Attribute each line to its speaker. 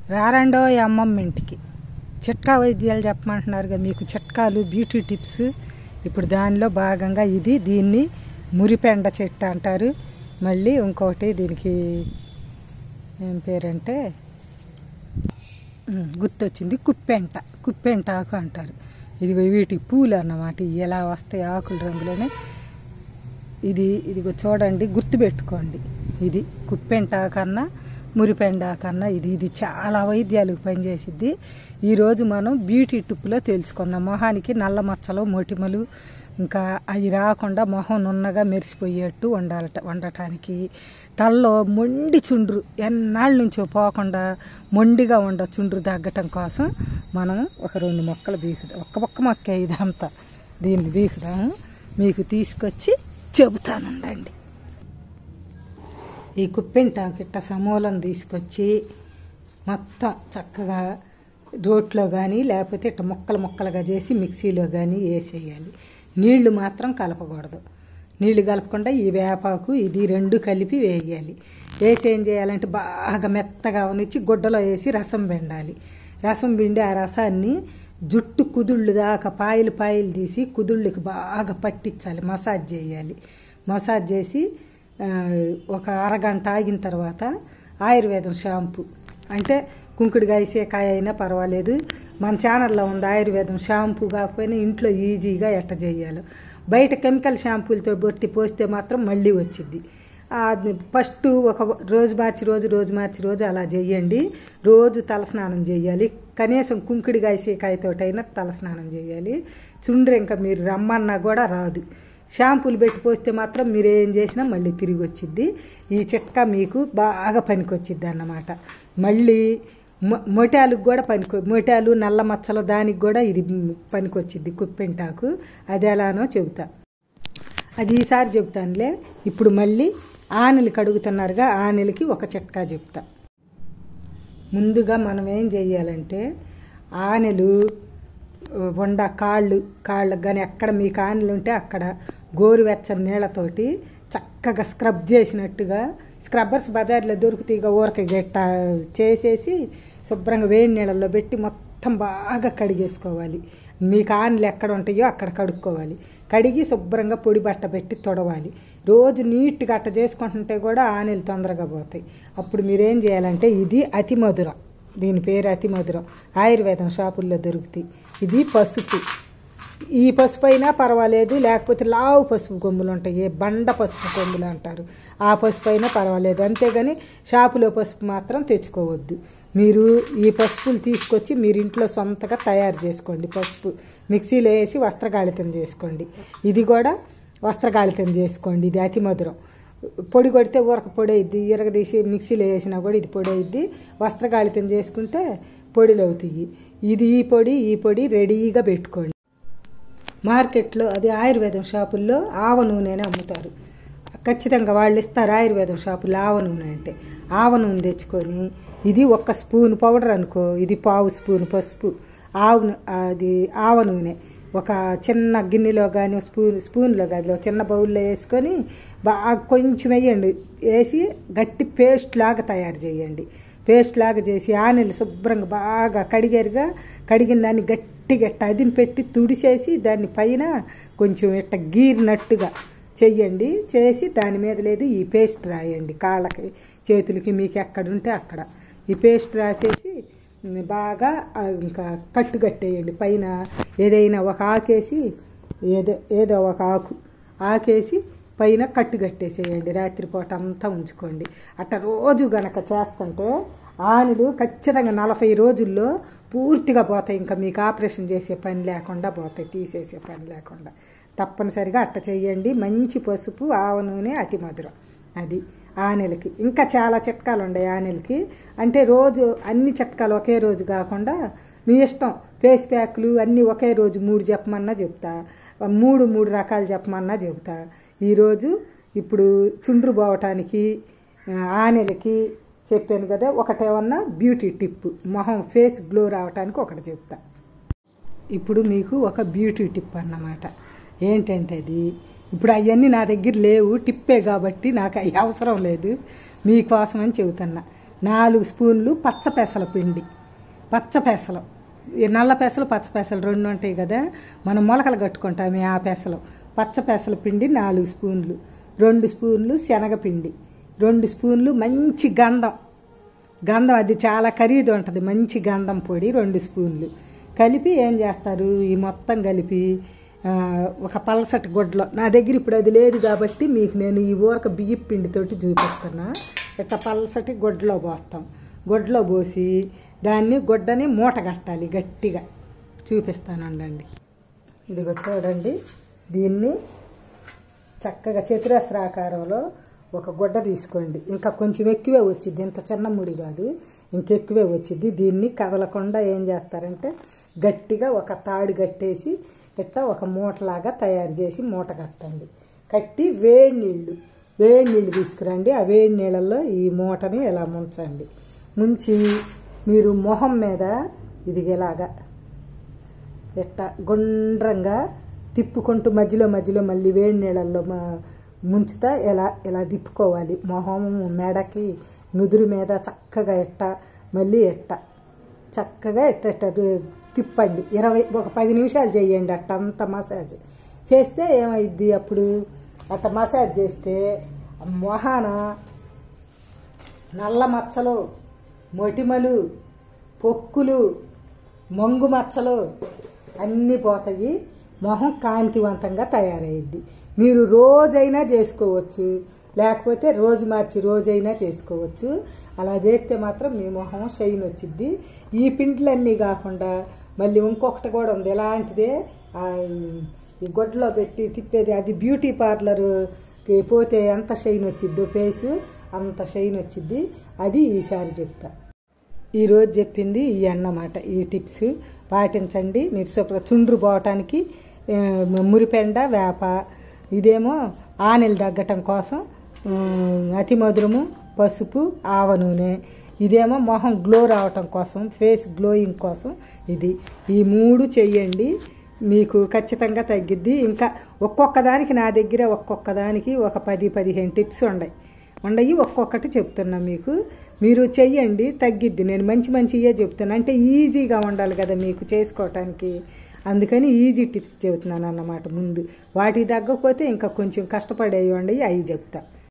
Speaker 1: రారండో ఈ అమ్మమ్మ ఇంటికి చిట్కా వైద్యాలు చెప్పమంటున్నారుగా మీకు చిట్కాలు బ్యూటీ టిప్స్ ఇప్పుడు దానిలో భాగంగా ఇది దీన్ని మురిపెండ చెట్టు అంటారు మళ్ళీ ఇంకొకటి దీనికి ఏం పేరంటే ఉమ్, గుర్తొచ్చింది కుప్పెంట కుప్పెంట ఆకు అంటారు ఇది వీటి పూలు అన్నమాట ఇవి ఎలా వస్తాయి ఆకుల రంగులోనే ఇది ఇదిగో చూడండి గుర్తుపెట్టుకోండి ఇది కుప్పెంట కన్నా మురిపెండ కన్నా ఇది ఇది చాలా వైద్యాలకు పనిచేసిద్ది ఈరోజు మనం బ్యూటీ టిప్పులో తెలుసుకుందాం మొహానికి నల్ల మచ్చలు మొటిమలు ఇంకా అవి రాకుండా మొహం నున్నగా మెరిసిపోయేట్టు ఉండాలట ఉండటానికి తలలో మొండి చుండ్రు ఎన్నాళ్ళ నుంచో పోకుండా మొండిగా ఉండ చుండ్రు తగ్గటం కోసం మనం ఒక రెండు మొక్కలు బీకుదాం ఒక్క ఒక్క మొక్క ఇదంతా దీన్ని బీకుదాము మీకు తీసుకొచ్చి చెబుతానుండండి ఈ కుప్పెంటాకు ఇట్ట సమూలం తీసుకొచ్చి మొత్తం చక్కగా రోట్లో కానీ లేకపోతే ఇట్ట ముక్కలు ముక్కలుగా చేసి మిక్సీలో కానీ వేసేయాలి నీళ్లు మాత్రం కలపకూడదు నీళ్లు కలపకుండా ఈ వేపాకు ఇది రెండు కలిపి వేయాలి వేసి ఏం చేయాలంటే బాగా మెత్తగా ఉనిచ్చి గుడ్డలో వేసి రసం పిండాలి రసం పిండి ఆ రసాన్ని జుట్టు కుదుళ్ళు దాకా పాయలు పాయలు తీసి కుదుళ్ళకి బాగా పట్టించాలి మసాజ్ చేయాలి మసాజ్ చేసి ఆ, ఒక అరగంట ఆగిన తర్వాత ఆయుర్వేదం షాంపూ అంటే కుంకుడుకాయ సేకాయ అయినా పర్వాలేదు మన ఛానల్లో ఉంది ఆయుర్వేదం షాంపూ కాకపోయినా ఇంట్లో ఈజీగా ఎట్ట చేయాలి బయట కెమికల్ షాంపూలతో బొట్టి పోస్తే మాత్రం మళ్ళీ వచ్చింది ఫస్ట్ ఒక రోజు మార్చి రోజు రోజు మార్చి రోజు అలా చేయండి రోజు తలస్నానం చేయాలి కనీసం కుంకుడికాయ సీకాయతోటైనా తలస్నానం చేయాలి చుండ్రు ఇంకా మీరు రమ్మన్నా కూడా రాదు షాంపూలు పెట్టి పోస్తే మాత్రం మీరు ఏం చేసినా మళ్ళీ తిరిగి వచ్చిద్ది ఈ చిట్కా మీకు బాగా పనికొచ్చిద్ది అన్నమాట మళ్ళీ మొ- మొటాలకు కూడా పనికొ మొటాలు నల్ల మచ్చలు దానికి కూడా ఇది పనికొచ్చిద్ది కుప్పెంటాకు అది ఎలానో చెబుతా అది ఈసారి చెబుతానులే ఇప్పుడు మళ్ళీ ఆనెలు కడుగుతున్నారుగా ఆనెలకి ఒక చిట్కా చెప్తా ముందుగా మనం ఏం చేయాలంటే ఆనెలు వండ కాళ్ళు కాళ్ళకు కానీ ఎక్కడ మీకు ఆనెలు ఉంటే అక్కడ గోరువెచ్చని నీళ్ళతోటి చక్కగా స్క్రబ్ చేసినట్టుగా స్క్రబ్బర్స్ బజార్లో దొరుకుతాయి ఇక ఊరక గట్ట చేసేసి శుభ్రంగా వేడి నీళ్ళల్లో పెట్టి మొత్తం బాగా కడిగేసుకోవాలి మీకు ఆనెలు ఎక్కడ ఉంటాయో అక్కడ కడుక్కోవాలి కడిగి శుభ్రంగా పొడి బట్ట పెట్టి తొడవాలి రోజు నీట్గా అట్ట చేసుకుంటుంటే కూడా ఆనెలు తొందరగా పోతాయి అప్పుడు మీరేం చేయాలంటే ఇది అతి మధురం దీని పేరు అతి మధురం ఆయుర్వేదం షాపుల్లో దొరుకుతాయి ఇది పసుపు ఈ పసుపు అయినా పర్వాలేదు లేకపోతే లావు పసుపు కొమ్ములు ఉంటాయి బండ పసుపు కొమ్ములు అంటారు ఆ పసుపు అయినా పర్వాలేదు అంతేగాని షాపులో పసుపు మాత్రం తెచ్చుకోవద్దు మీరు ఈ పసుపులు తీసుకొచ్చి మీరు ఇంట్లో సొంతగా తయారు చేసుకోండి పసుపు మిక్సీలో వేసి వస్త్రగాళితం చేసుకోండి ఇది కూడా వస్త్రగాళితం చేసుకోండి ఇది అతి మధురం పొడి కొడితే ఊరక పొడి అయింది ఇరగదీసి మిక్సీలో వేసినా కూడా ఇది పొడి అయింది వస్త్రగాళితం చేసుకుంటే పొడిలు అవుతాయి ఇది ఈ పొడి ఈ పొడి రెడీగా పెట్టుకోండి మార్కెట్లో అది ఆయుర్వేదం షాపుల్లో ఆవ నూనెనే అమ్ముతారు ఖచ్చితంగా వాళ్ళు ఇస్తారు ఆయుర్వేదం షాపుల్లో ఆవ నూనె అంటే ఆవ నూనె తెచ్చుకొని ఇది ఒక్క స్పూన్ పౌడర్ అనుకో ఇది పావు స్పూన్ పసుపు ఆవు ను- అది ఆవ నూనె ఒక చిన్న గిన్నెలో కానీ స్పూన్ స్పూన్లో కానీ ఒక చిన్న బౌల్లో వేసుకొని బాగా కొంచెం వేయండి వేసి గట్టి పేస్ట్ లాగా తయారు చేయండి పేస్ట్ లాగా చేసి ఆనెలు శుభ్రంగా బాగా కడిగారుగా కడిగిన దాన్ని గట్టిగా ఇట్ట అదిని పెట్టి తుడిచేసి దాన్ని పైన కొంచెం ఇట్ట గీరినట్టుగా చెయ్యండి చేసి దాని మీద లేదు ఈ పేస్ట్ రాయండి కాళ్ళకి చేతులకి మీకు ఎక్కడ ఉంటే అక్కడ ఈ పేస్ట్ రాసేసి బాగా ఆ, ఇంకా కట్టు కట్టేయండి పైన ఏదైనా ఒక ఆకేసి ఏదో ఏదో ఒక ఆకు ఆకేసి పైన కట్టు కట్టేసేయండి రాత్రిపూట అంతా ఉంచుకోండి అట్ట రోజు గనక చేస్తుంటే ఆనులు ఖచ్చితంగా నలభై రోజుల్లో పూర్తిగా పోతాయి ఇంకా మీకు ఆపరేషన్ చేసే పని లేకుండా పోతాయి తీసేసే పని లేకుండా తప్పనిసరిగా అట్ట చేయండి మంచి పసుపు ఆవ నూనె అతి మధురం అది ఆనెలకి ఇంకా చాలా చిట్కాలు ఉన్నాయి ఆనెలకి అంటే రోజు అన్ని చిట్కాలు ఒకే రోజు కాకుండా మీ ఇష్టం ఫేస్ ప్యాక్లు అన్నీ ఒకే రోజు మూడు చెప్పమన్నా చెప్తా మూడు మూడు రకాలు చెప్పమన్నా చెబుతా ఈరోజు ఇప్పుడు చుండ్రు పోవటానికి ఆ, ఆనెలకి చెప్పాను కదా ఒకటేమన్నా బ్యూటీ టిప్ మొహం ఫేస్ గ్లో రావటానికి ఒకటి చెప్తా ఇప్పుడు మీకు ఒక బ్యూటీ టిప్ అన్నమాట ఏంటంటే అది ఇప్పుడు అవన్నీ నా దగ్గర లేవు టిప్పే కాబట్టి నాకు అవి అవసరం లేదు మీకోసమని చెబుతున్నా నాలుగు స్పూన్లు పచ్చ పెసల పిండి పచ్చ పెసలు ఈ నల్ల పెసలు పచ్చ పెసలు రెండు ఉంటాయి కదా మనం మొలకలు కట్టుకుంటామే ఆ పెసలు పచ్చ పెసల పిండి నాలుగు స్పూన్లు రెండు స్పూన్లు శనగపిండి రెండు స్పూన్లు మంచి గంధం గంధం అది చాలా ఖరీదు ఉంటుంది మంచి గంధం పొడి రెండు స్పూన్లు కలిపి ఏం చేస్తారు ఈ మొత్తం కలిపి ఆ, ఒక పలసటి గుడ్డలో నా దగ్గర ఇప్పుడు అది లేదు కాబట్టి మీకు నేను ఈ ఊరక బియ్యం పిండితోటి చూపిస్తున్నా ఇట్లా పలసటి గుడ్డలో పోస్తాం గుడ్డలో పోసి దాన్ని గుడ్డని మూట కట్టాలి గట్టిగా చూపిస్తానండి ఇదిగో చూడండి దీన్ని చక్కగా చతురస్రాకారంలో ఒక గుడ్డ తీసుకోండి ఇంకా కొంచెం ఎక్కువే వచ్చింది ఇంత చిన్న ముడి కాదు ఇంకెక్కువే వచ్చింది దీన్ని కదలకుండా ఏం చేస్తారంటే గట్టిగా ఒక తాడు కట్టేసి ఇట్లా ఒక మూటలాగా తయారు చేసి మూట కట్టండి కట్టి వేడి నీళ్ళు వేడి నీళ్ళు తీసుకురండి ఆ వేడి నీళ్ళల్లో ఈ మూటని ఇలా ముంచండి ముంచి మీరు మొహం మీద ఇదిగేలాగా ఎట్ట గుండ్రంగా తిప్పుకుంటూ మధ్యలో మధ్యలో మళ్ళీ వేడి నీళ్ళల్లో మ- ముంచుతా ఎలా ఇలా తిప్పుకోవాలి మొహం మెడకి నుదురు మీద చక్కగా ఎట్ట మళ్ళీ ఎట్ట చక్కగా ఎట్ట ఎట్ట దు- తిప్పండి ఇరవై ఒక పది నిమిషాలు చేయండి అట్ట అంత మసాజ్ చేస్తే ఏమైద్ది అప్పుడు అట్ట మసాజ్ చేస్తే ఆ మొహాన నల్ల మచ్చలు మొటిమలు పొక్కులు మంగు మచ్చలు అన్నీ పోతాయి మొహం కాంతివంతంగా తయారయ్యిద్ది మీరు రోజైనా చేసుకోవచ్చు లేకపోతే రోజు మార్చి రోజైనా చేసుకోవచ్చు అలా చేస్తే మాత్రం మీ మొహం షైన్ వచ్చిద్ది ఈ పిండిలన్నీ కాకుండా మళ్ళీ ఇంకొకటి కూడా ఉంది ఎలాంటిదే ఆ, ఈ గొడ్డలో పెట్టి తిప్పేది అది బ్యూటీ పార్లర్కి పోతే ఎంత షైన్ వచ్చిద్దో ఫేసు అంత షైన్ వచ్చిద్ది అది ఈసారి చెప్తా ఈరోజు చెప్పింది ఈ అన్నమాట ఈ టిప్స్ పాటించండి మీరు శుభ్ర చుండ్రు పోవటానికి ఆ, మురిపెండ వేప ఇదేమో ఆనెలు తగ్గటం కోసం ఆ, అతి మధురము పసుపు ఆవ నూనె ఇదేమో మొహం గ్లో రావటం కోసం ఫేస్ గ్లోయింగ్ కోసం ఇది ఈ మూడు చెయ్యండి మీకు ఖచ్చితంగా తగ్గిద్ది ఇంకా ఒక్కొక్క దానికి నా దగ్గర ఒక్కొక్క దానికి ఒక పది పదిహేను టిప్స్ ఉన్నాయి ఉండయి ఒక్కొక్కటి చెప్తున్నా మీకు మీరు చెయ్యండి తగ్గిద్ది నేను మంచి మంచియే చెప్తున్నా అంటే ఈజీగా ఉండాలి కదా మీకు చేసుకోవటానికి అందుకని ఈజీ టిప్స్ చెబుతున్నాను అన్నమాట ముందు వాటికి తగ్గకపోతే ఇంకా కొంచెం కష్టపడేవి ఉండయి అవి చెప్తా